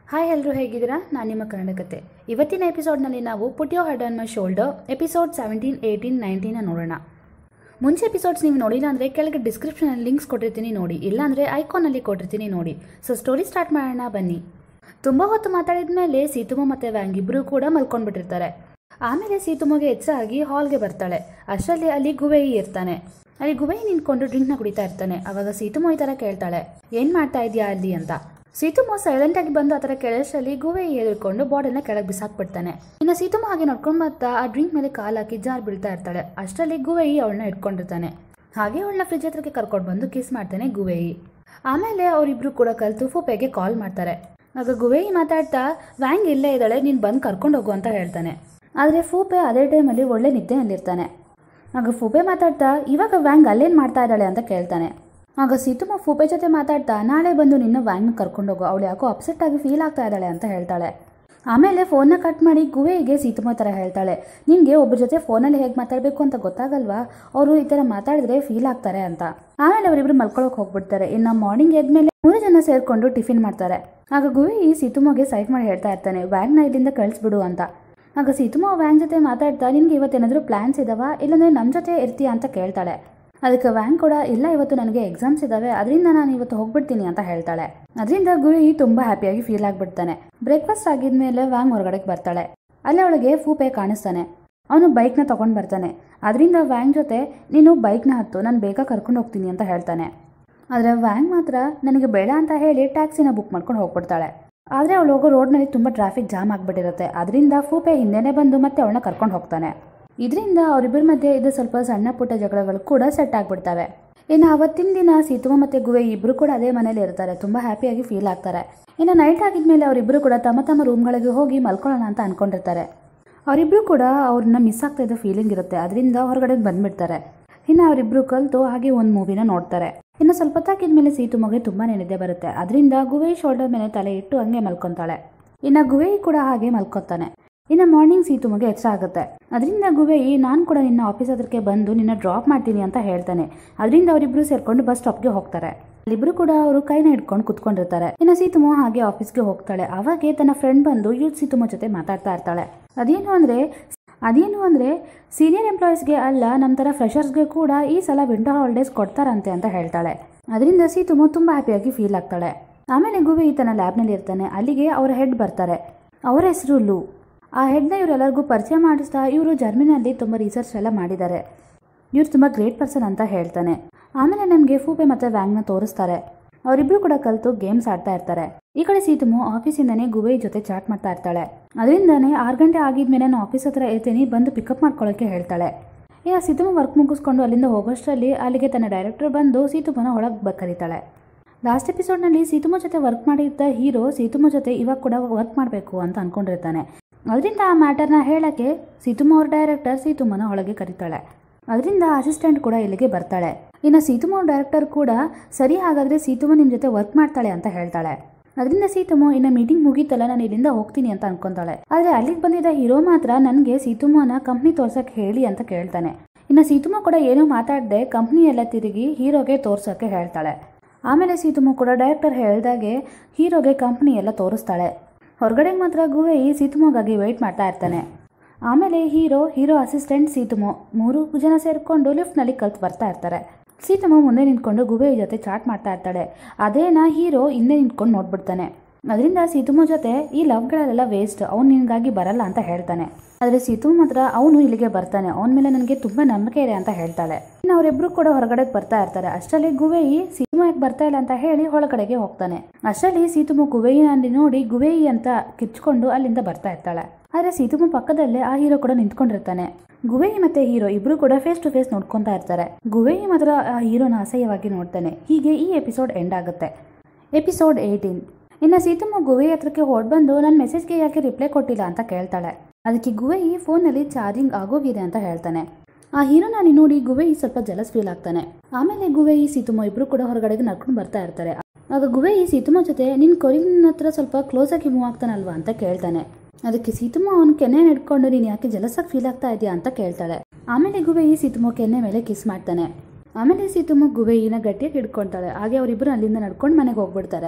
hi ಎಲ್ಲರೂ ಹೇಗಿದ್ದೀರಾ ನಾನು ನಿಮ್ಮ ಕನ್ನಡ ಕತೆ ಇವತ್ತಿನ ಎಪಿಸೋಡ್ನಲ್ಲಿ ನಾವು put your head on my shoulder episode seventeen eighteen nineteen ನೋಡೋಣ ಮುಂಚೆ ಎಪಿಸೋಡ್ಸ್ ನೀವು ನೋಡಿಲ್ಲ ಅಂದರೆ ಕೆಳಗೆ ಡಿಸ್ಕ್ರಿಪ್ಷನಲ್ಲಿ ಲಿಂಕ್ಸ್ ಕೊಟ್ಟಿರ್ತೀನಿ ನೋಡಿ ಇಲ್ಲಾಂದರೆ ಐಕಾನಲ್ಲಿ ಕೊಟ್ಟಿರ್ತೀನಿ ನೋಡಿ ಸೊ ಸ್ಟೋರಿ ಸ್ಟಾರ್ಟ್ ಮಾಡೋಣ ಬನ್ನಿ ತುಂಬ ಹೊತ್ತು ಮಾತಾಡಿದ ಮೇಲೆ ಸೀತುಮ ಮತ್ತು ವ್ಯಾಂಗ್ ಇಬ್ಬರು ಕೂಡ ಮಲ್ಕೊಂಡ್ಬಿಟ್ಟಿರ್ತಾರೆ ಆಮೇಲೆ ಸೀತುಮಗೆ ಹೆಚ್ಚಾಗಿ ಹಾಲ್ಗೆ ಬರ್ತಾಳೆ ಅಷ್ಟರಲ್ಲಿ ಅಲ್ಲಿ ಗುವೇಯಿ ಇರ್ತಾನೆ ಅಲ್ಲಿ ಗುವೇಯಿ ನಿಂತ್ಕೊಂಡು ಡ್ರಿಂಕ್ನ ಕುಡಿತಾ ಇರ್ತಾನೆ ಅವಾಗ ಸೀತುಮ ಈ ಥರ ಕೇಳ್ತಾಳೆ ಏನು ಮಾಡ್ತಾ ಇದೆಯಾ ಅಲ್ಲಿ ಅಂತ ಸೀತುಮ ಸೈಲೆಂಟ್ ಆಗಿ ಬಂದು ಆ ಥರ ಕೇಳೋಷ್ಟರಲ್ಲಿ ಗುವೇಯಿ ಎದುರ್ಕೊಂಡು ಬಾಡಲ್ನ ಕೆಳಗೆ ಬಿಸಾಕ್ಬಿಡ್ತಾನೆ ಇನ್ನು ಸೀತುಮ ಹಾಗೆ ನೋಡ್ಕೊಂಡು ಬರ್ತಾ ಆ ಡ್ರಿಂಕ್ ಮೇಲೆ ಕಾಲ್ ಹಾಕಿ ಜಾರ್ ಬೀಳ್ತಾ ಇರ್ತಾಳೆ ಅಷ್ಟರಲ್ಲಿ ಗುವೇಯಿ ಅವಳನ್ನ ಇಟ್ಕೊಂಡಿರ್ತಾನೆ ಹಾಗೆ ಅವಳನ್ನ ಫ್ರಿಜ್ ಹತ್ರಕ್ಕೆ ಕರ್ಕೊಂಡು ಬಂದು ಕಿಸ್ ಮಾಡ್ತಾನೆ ಗುವೇಯಿ ಆಮೇಲೆ ಅವರಿಬ್ರು ಕೂಡ ಕಲ್ತು ಫುಪೆಗೆ ಕಾಲ್ ಮಾಡ್ತಾರೆ ಆಗ ಗುವೇಯಿ ಮಾತಾಡ್ತಾ ವ್ಯಾಂಗ್ ಇಲ್ಲೇ ಇದ್ದಾಳೆ ನೀನು ಬಂದು ಕರ್ಕೊಂಡು ಹೋಗು ಅಂತ ಹೇಳ್ತಾನೆ ಆದರೆ ಫೂಪೆ ಅದೇ ಟೈಮಲ್ಲಿ ಒಳ್ಳೆ ನಿದ್ದೆಯಲ್ಲಿರ್ತಾನೆ ಆಗ ಫೂಪೆ ಮಾತಾಡ್ತಾ ಇವಾಗ ವ್ಯಾಂಗ್ ಅಲ್ಲೇನು ಮಾಡ್ತಾ ಇದ್ದಾಳೆ ಅಂತ ಕೇಳ್ತಾನೆ ಆಗ ಸೀತುಮ ಫೂಪೆ ಜೊತೆ ಮಾತಾಡ್ತಾ ನಾಳೆ ಬಂದು ನಿನ್ನ ವ್ಯಾಂಗ್ನ ಕರ್ಕೊಂಡು ಹೋಗು ಅವಳು ಯಾಕೋ ಅಪ್ಸೆಟ್ ಆಗಿ ಫೀಲ್ ಆಗ್ತಾ ಇದ್ದಾಳೆ ಅಂತ ಹೇಳ್ತಾಳೆ ಆಮೇಲೆ ಫೋನ್ನ ಕಟ್ ಮಾಡಿ ಗುವೆಗೆ ಸೀತುಮ ಥರ ಹೇಳ್ತಾಳೆ ನಿನಗೆ ಒಬ್ಬರ ಜೊತೆ ಫೋನಲ್ಲಿ ಹೇಗೆ ಮಾತಾಡಬೇಕು ಅಂತ ಗೊತ್ತಾಗಲ್ವಾ ಅವರು ಈ ಥರ ಮಾತಾಡಿದ್ರೆ ಫೀಲ್ ಆಗ್ತಾರೆ ಅಂತ ಆಮೇಲೆ ಅವರಿಬ್ರು ಮಲ್ಕೊಳಕ್ಕೆ ಹೋಗ್ಬಿಡ್ತಾರೆ ಇನ್ನು ಮಾರ್ನಿಂಗ್ ಎದ್ಮೇಲೆ ಮೂರು ಜನ ಸೇರ್ಕೊಂಡು ಟಿಫಿನ್ ಮಾಡ್ತಾರೆ ಆಗ ಗುವೆ ಈ ಸೀತುಮಗೆ ಸೈಟ್ ಮಾಡಿ ಹೇಳ್ತಾ ಇರ್ತಾನೆ ವ್ಯಾಂಗ್ನ ಇಲ್ಲಿಂದ ಕಳಿಸ್ಬಿಡು ಅಂತ ಆಗ ಸೀತುಮ ವ್ಯಾಂಗ್ ಜೊತೆ ಮಾತಾಡ್ತಾ ನಿನ್ಗೆ ಇವತ್ತೇನಾದರೂ ಪ್ಲಾನ್ಸ್ ಇದಾವ ಇಲ್ಲಾಂದ್ರೆ ನಮ್ಮ ಜೊತೆ ಇರ್ತೀಯಾ ಅಂತ ಕೇಳ್ತಾಳೆ ಅದಕ್ಕೆ ವ್ಯಾಂಗ್ ಕೂಡ ಇಲ್ಲ ಇವತ್ತು ನನಗೆ ಎಕ್ಸಾಮ್ಸ್ ಇದಾವೆ ಅದರಿಂದ ನಾನು ಇವತ್ತು ಹೋಗ್ಬಿಡ್ತೀನಿ ಅಂತ ಹೇಳ್ತಾಳೆ ಅದರಿಂದ ಗುಯಿ ತುಂಬಾ ಹ್ಯಾಪಿಯಾಗಿ ಫೀಲ್ ಆಗ್ಬಿಡ್ತಾನೆ ಬ್ರೇಕ್ಫಾಸ್ಟ್ ಆಗಿದ್ಮೇಲೆ ವ್ಯಾಂಗ್ ಹೊರಗಡೆಗೆ ಬರ್ತಾಳೆ ಅಲ್ಲೇ ಅವಳಿಗೆ ಫೂಪೆ ಕಾಣಿಸ್ತಾನೆ ಅವನು ಬೈಕ್ನ ತಗೊಂಡು ಬರ್ತಾನೆ ಅದರಿಂದ ವ್ಯಾಂಗ್ ಜೊತೆ ನೀನು ಬೈಕ್ನ ಹತ್ತು ನಾನು ಬೇಗ ಕರ್ಕೊಂಡು ಹೋಗ್ತೀನಿ ಅಂತ ಹೇಳ್ತಾನೆ ಆದರೆ ವ್ಯಾಂಗ್ ಮಾತ್ರ ನನಗೆ ಬೇಡ ಅಂತ ಹೇಳಿ ಟ್ಯಾಕ್ಸಿನ ಬುಕ್ ಮಾಡ್ಕೊಂಡು ಹೋಗ್ಬಿಡ್ತಾಳೆ ಆದರೆ ಅವಳು ಹೋಗೋ ರೋಡ್ನಲ್ಲಿ ತುಂಬ ಟ್ರಾಫಿಕ್ ಜಾಮ್ ಆಗಿಬಿಟ್ಟಿರುತ್ತೆ ಅದರಿಂದ ಫೂಪೆ ಹಿಂದೆನೇ ಬಂದು ಮತ್ತೆ ಅವಳನ್ನ ಕರ್ಕೊಂಡು ಹೋಗ್ತಾನೆ ಇದರಿಂದ ಅವರಿಬ್ಬರ ಮಧ್ಯೆ ಇದು ಸ್ವಲ್ಪ ಸಣ್ಣ ಪುಟ್ಟ ಜಗಳಗಳು ಕೂಡ ಸೆಟ್ ಆಗಿಬಿಡ್ತವೆ ಇನ್ನು ಅವತ್ತಿನ ದಿನ ಸೀತುಮ ಮತ್ತು ಗುವೆ ಇಬ್ಬರು ಕೂಡ ಅದೇ ಮನೇಲಿ ಇರ್ತಾರೆ ತುಂಬ ಹ್ಯಾಪಿಯಾಗಿ ಫೀಲ್ ಆಗ್ತಾರೆ ಇನ್ನು ನೈಟ್ ಆಗಿದ್ಮೇಲೆ ಅವರಿಬ್ಬರು ಕೂಡ ತಮ್ಮ ತಮ್ಮ ರೂಮ್ಗಳಿಗೆ ಹೋಗಿ ಮಲ್ಕೊಳ್ಳೋಣ ಅಂತ ಅನ್ಕೊಂಡಿರ್ತಾರೆ ಅವರಿಬ್ಬರು ಕೂಡ ಅವ್ರನ್ನ ಮಿಸ್ ಆಗ್ತಾ ಇದ್ದ ಫೀಲಿಂಗ್ ಇರುತ್ತೆ ಅದರಿಂದ ಹೊರಗಡೆ ಬಂದ್ಬಿಡ್ತಾರೆ ಇನ್ನು ಅವರಿಬ್ರು ಕಲ್ತು ಹಾಗೆ ಒಂದು ಮೂವಿನ ನೋಡ್ತಾರೆ ಇನ್ನು ಸ್ವಲ್ಪ ತಾಕಿದ್ಮೇಲೆ ಸೀತುಮಗೆ ತುಂಬಾನೇ ನಿದ್ದೆ ಬರುತ್ತೆ ಅದರಿಂದ ಗುವೈ ಶೋಲ್ಡರ್ ಮೇಲೆ ತಲೆ ಇಟ್ಟು ಹಂಗೆ ಮಲ್ಕೊಂತಾಳೆ ಇನ್ನು ಗುವೈ ಕೂಡ ಹಾಗೆ ಮಲ್ಕೊತಾನೆ ಇನ್ನು ಮಾರ್ನಿಂಗ್ ಸೀತುಮಗೆ ಎಚ್ಚರ ಆಗುತ್ತೆ ಅದರಿಂದ ಗುವೇಯಿ ನಾನು ಕೂಡ ನಿನ್ನ ಆಫೀಸ್ ಹತ್ರಕ್ಕೆ ಬಂದು ನಿನ್ನ ಡ್ರಾಪ್ ಮಾಡ್ತೀನಿ ಅಂತ ಹೇಳ್ತಾನೆ ಅದರಿಂದ ಅವರಿಬ್ರು ಸೇರ್ಕೊಂಡು ಬಸ್ ಸ್ಟಾಪ್ಗೆ ಹೋಗ್ತಾರೆ ಅಲ್ಲಿಬ್ರು ಕೂಡ ಅವರು ಕೈನ ಹಿಡ್ಕೊಂಡು ಕುತ್ಕೊಂಡಿರ್ತಾರೆ ಇನ್ನು ಸೀತುಮ ಹಾಗೆ ಆಫೀಸ್ಗೆ ಹೋಗ್ತಾಳೆ ಅವಾಗೆ ತನ್ನ ಫ್ರೆಂಡ್ ಬಂದು ಯೂತ್ ಸೀತುಮ ಜೊತೆ ಮಾತಾಡ್ತಾ ಇರ್ತಾಳೆ ಅದೇನು ಅಂದ್ರೆ ಅದೇನು ಅಂದ್ರೆ ಸೀನಿಯರ್ ಎಂಪ್ಲಾಯೀಸ್ಗೆ ಅಲ್ಲ ನಮ್ಮ ಥರ ಫ್ರೆಷರ್ಸ್ಗೆ ಕೂಡ ಈ ಸಲ ವಿಂಟರ್ ಹಾಲಿಡೇಸ್ ಕೊಡ್ತಾರಂತೆ ಅಂತ ಹೇಳ್ತಾಳೆ ಅದರಿಂದ ಸೀತುಮ ತುಂಬಾ ಹ್ಯಾಪಿಯಾಗಿ ಫೀಲ್ ಆಗ್ತಾಳೆ ಆಮೇಲೆ ಗುವೆ ತನ್ನ ಲ್ಯಾಬ್ನಲ್ಲಿ ಇರ್ತಾನೆ ಅಲ್ಲಿಗೆ ಅವರ ಹೆಡ್ ಬರ್ತಾರೆ ಅವರ ಹೆಸರು ಲೂ ಆ ಹೆಡ್ನ ಇವರೆಲ್ಲರಿಗೂ ಪರಿಚಯ ಮಾಡಿಸ್ತಾ ಇವರು ಜರ್ಮನಿಯಲ್ಲಿ ತುಂಬ ರಿಸರ್ಚ್ ಎಲ್ಲ ಮಾಡಿದ್ದಾರೆ ಇವ್ರು ತುಂಬ ಗ್ರೇಟ್ ಪರ್ಸನ್ ಅಂತ ಹೇಳ್ತಾನೆ ಆಮೇಲೆ ನಮಗೆ ಫೂಪೆ ಮತ್ತು ವ್ಯಾಂಗ್ನ ತೋರಿಸ್ತಾರೆ ಅವರಿಬ್ರು ಕೂಡ ಕಲಿತು ಗೇಮ್ಸ್ ಆಡ್ತಾ ಇರ್ತಾರೆ ಈ ಕಡೆ ಸೀತುಮು ಆಫೀಸಿಂದನೇ ಗುವೈ ಜೊತೆ ಚಾಟ್ ಮಾಡ್ತಾ ಇರ್ತಾಳೆ ಅದರಿಂದನೇ ಆರು ಗಂಟೆ ಆಗಿದ್ಮೇಲೆ ನಾನು ಆಫೀಸ್ ಹತ್ರ ಇರ್ತೀನಿ ಬಂದು ಪಿಕಪ್ ಮಾಡ್ಕೊಳ್ಳೋಕೆ ಹೇಳ್ತಾಳೆ ಈಗ ಸೀತುಮ ವರ್ಕ್ ಮುಗಿಸ್ಕೊಂಡು ಅಲ್ಲಿಂದ ಹೋಗೋಷ್ಟರಲ್ಲಿ ಅಲ್ಲಿಗೆ ತನ್ನ ಡೈರೆಕ್ಟರ್ ಬಂದು ಸೀತುಮನ ಒಳಗೆ ಕರೀತಾಳೆ ಲಾಸ್ಟ್ ಎಪಿಸೋಡ್ನಲ್ಲಿ ಸೀತುಮ ಜೊತೆ ವರ್ಕ್ ಮಾಡಿದ್ದ ಹೀರೋ ಸೀತುಮ ಜೊತೆ ಇವಾಗ ಕೂಡ ವರ್ಕ್ ಮಾಡಬೇಕು ಅಂತ ಅನ್ಕೊಂಡಿರ್ತಾನೆ ಅದರಿಂದ ಆ ಮ್ಯಾಟರ್ನ ಹೇಳಕ್ಕೆ ಸೀತುಮ ಅವ್ರ ಡೈರೆಕ್ಟರ್ ಸೀತುಮನ ಒಳಗೆ ಕರೀತಾಳೆ ಅದರಿಂದ ಅಸಿಸ್ಟೆಂಟ್ ಕೂಡ ಇಲ್ಲಿಗೆ ಬರ್ತಾಳೆ ಇನ್ನು ಸೀತುಮ ಅವ್ರ ಡೈರೆಕ್ಟರ್ ಕೂಡ ಸರಿ ಹಾಗಾದ್ರೆ ಸೀತುಮ ನಿಮ್ಮ ಜೊತೆ ವರ್ಕ್ ಮಾಡ್ತಾಳೆ ಅಂತ ಹೇಳ್ತಾಳೆ ಅದರಿಂದ ಸೀತುಮ ಇನ್ನು ಮೀಟಿಂಗ್ ಮುಗೀತಲ್ಲ ನಾನು ಇಲ್ಲಿಂದ ಹೋಗ್ತೀನಿ ಅಂತ ಅನ್ಕೊಂತಾಳೆ ಆದರೆ ಅಲ್ಲಿಗೆ ಬಂದಿದ್ದ ಹೀರೋ ಮಾತ್ರ ನನಗೆ ಸೀತುಮನ ಕಂಪ್ನಿ ತೋರ್ಸಕ್ಕೆ ಹೇಳಿ ಅಂತ ಕೇಳ್ತಾನೆ ಇನ್ನು ಸೀತುಮ ಕೂಡ ಏನೂ ಮಾತಾಡದೆ ಕಂಪ್ನಿ ಎಲ್ಲ ತಿರುಗಿ ಹೀರೋಗೆ ತೋರ್ಸೋಕೆ ಹೇಳ್ತಾಳೆ ಆಮೇಲೆ ಸೀತುಮ ಕೂಡ ಡೈರೆಕ್ಟರ್ ಹೇಳ್ದಾಗೆ ಹೀರೋಗೆ ಕಂಪ್ನಿ ಎಲ್ಲ ತೋರಿಸ್ತಾಳೆ ಹೊರಗಡೆ ಮಾತ್ರ ಗುವೆಯಿ ಸೀತುಮಗಾಗಿ ವೆಯ್ಟ್ ಮಾಡ್ತಾ ಇರ್ತಾನೆ ಆಮೇಲೆ ಹೀರೋ ಹೀರೋ ಅಸಿಸ್ಟೆಂಟ್ ಸೀತುಮೋ ಮೂರು ಜನ ಸೇರಿಕೊಂಡು ಲಿಫ್ಟ್ನಲ್ಲಿ ಕಲ್ತು ಬರ್ತಾ ಇರ್ತಾರೆ ಸೀತಮ್ಮ ಮುಂದೆ ನಿಂತ್ಕೊಂಡು ಗುಬೆಯ ಜೊತೆ ಚಾಟ್ ಮಾಡ್ತಾ ಇರ್ತಾಳೆ ಅದೇನ ಹೀರೋ ಹಿಂದೆ ನಿಂತ್ಕೊಂಡು ನೋಡ್ಬಿಡ್ತಾನೆ ಅದರಿಂದ ಸೀತುಮ ಜೊತೆ ಈ ಲವ್ಗಳೆಲ್ಲ ವೇಸ್ಟ್ ಅವ್ನು ನಿನಗಾಗಿ ಬರಲ್ಲ ಅಂತ ಹೇಳ್ತಾನೆ ಆದರೆ ಸೀತು ಮಾತ್ರ ಅವನು ಇಲ್ಲಿಗೆ ಬರ್ತಾನೆ ಅವನ ಮೇಲೆ ನನಗೆ ತುಂಬಾ ನಂಬಿಕೆ ಇದೆ ಅಂತ ಹೇಳ್ತಾಳೆ ಇನ್ನು ಅವರಿಬ್ರು ಕೂಡ ಹೊರಗಡೆ ಬರ್ತಾ ಇರ್ತಾರೆ ಅಷ್ಟರಲ್ಲಿ ಗುವೇಯಿ ಸೀತುಮ ಯಾಕೆ ಬರ್ತಾ ಇಲ್ಲ ಅಂತ ಹೇಳಿ ಒಳಗಡೆಗೆ ಹೋಗ್ತಾನೆ ಅಷ್ಟರಲ್ಲಿ ಸೀತುಮ ಗುವೇಯಿನಲ್ಲಿ ನೋಡಿ ಗುವೇಯಿ ಅಂತ ಕಿಚ್ಕೊಂಡು ಅಲ್ಲಿಂದ ಬರ್ತಾ ಇರ್ತಾಳೆ ಆದ್ರೆ ಸೀತುಮ ಪಕ್ಕದಲ್ಲೇ ಆ ಹೀರೋ ಕೂಡ ನಿಂತ್ಕೊಂಡಿರ್ತಾನೆ ಗುವೇಯಿ ಮತ್ತೆ ಹೀರೋ ಇಬ್ರು ಕೂಡ ಫೇಸ್ ಟು ಫೇಸ್ ನೋಡ್ಕೊಂತಾ ಇರ್ತಾರೆ ಗುವೇಯಿ ಮಾತ್ರ ಆ ಹೀರೋನ ಅಸಹ್ಯವಾಗಿ ನೋಡ್ತಾನೆ ಹೀಗೆ ಈ ಎಪಿಸೋಡ್ ಎಂಡ್ ಆಗುತ್ತೆ ಎಪಿಸೋಡ್ ಏಯ್ಟೀನ್ ಇನ್ನು ಸೀತಮ್ಮ ಗುವೆ ಹತ್ರಕ್ಕೆ ಹೊಡ್ಬಂದು ನನ್ನ ಮೆಸೇಜ್ಗೆ ಯಾಕೆ ರಿಪ್ಲೈ ಕೊಟ್ಟಿಲ್ಲ ಅಂತ ಕೇಳ್ತಾಳೆ ಅದಕ್ಕೆ ಗುವೆಯಿ ಫೋನಲ್ಲಿ ಚಾರ್ಜಿಂಗ್ ಆಗೋಗಿದೆ ಅಂತ ಹೇಳ್ತಾನೆ ಆ ಹೀರೋನ ನೋಡಿ ಗುವೆಯಿ ಸ್ವಲ್ಪ ಜಲಸ್ ಫೀಲ್ ಆಗ್ತಾನೆ ಆಮೇಲೆ ಗುವೆಯಿ ಸೀತುಮ ಇಬ್ರು ಕೂಡ ಹೊರಗಡೆಗೆ ನಡ್ಕೊಂಡು ಬರ್ತಾ ಇರ್ತಾರೆ ಆಗ ಗುವೆಯಿ ಸೀತುಮ ಜೊತೆ ನಿನ್ ಕೊರಿನ ಹತ್ರ ಸ್ವಲ್ಪ ಕ್ಲೋಸ್ ಆಗಿ ಮೂವ್ ಆಗ್ತಾನಲ್ವಾ ಅಂತ ಕೇಳ್ತಾನೆ ಅದಕ್ಕೆ ಸೀತುಮ ಅವನ ಕೆನ್ನೆ ಹಿಡ್ಕೊಂಡು ನೀನು ಯಾಕೆ ಜಲಸಾಗಿ ಫೀಲ್ ಆಗ್ತಾ ಇದೆಯಾ ಅಂತ ಕೇಳ್ತಾಳೆ ಆಮೇಲೆ ಗುವೆಯಿ ಸೀತುಮ ಕೆನ್ನೆ ಮೇಲೆ ಕಿಸ್ ಮಾಡ್ತಾನೆ ಆಮೇಲೆ ಸೀತುಮ ಗುವೆಯಿನ ಗಟ್ಟಿಯಾಗಿ ಹಿಡ್ಕೊಳ್ತಾಳೆ ಹಾಗೆ ಅವರಿಬ್ಬರು ಅಲ್ಲಿಂದ ನಡ್ಕೊಂಡು ಮನೆಗೆ ಹೋಗ್ಬಿಡ್ತಾರೆ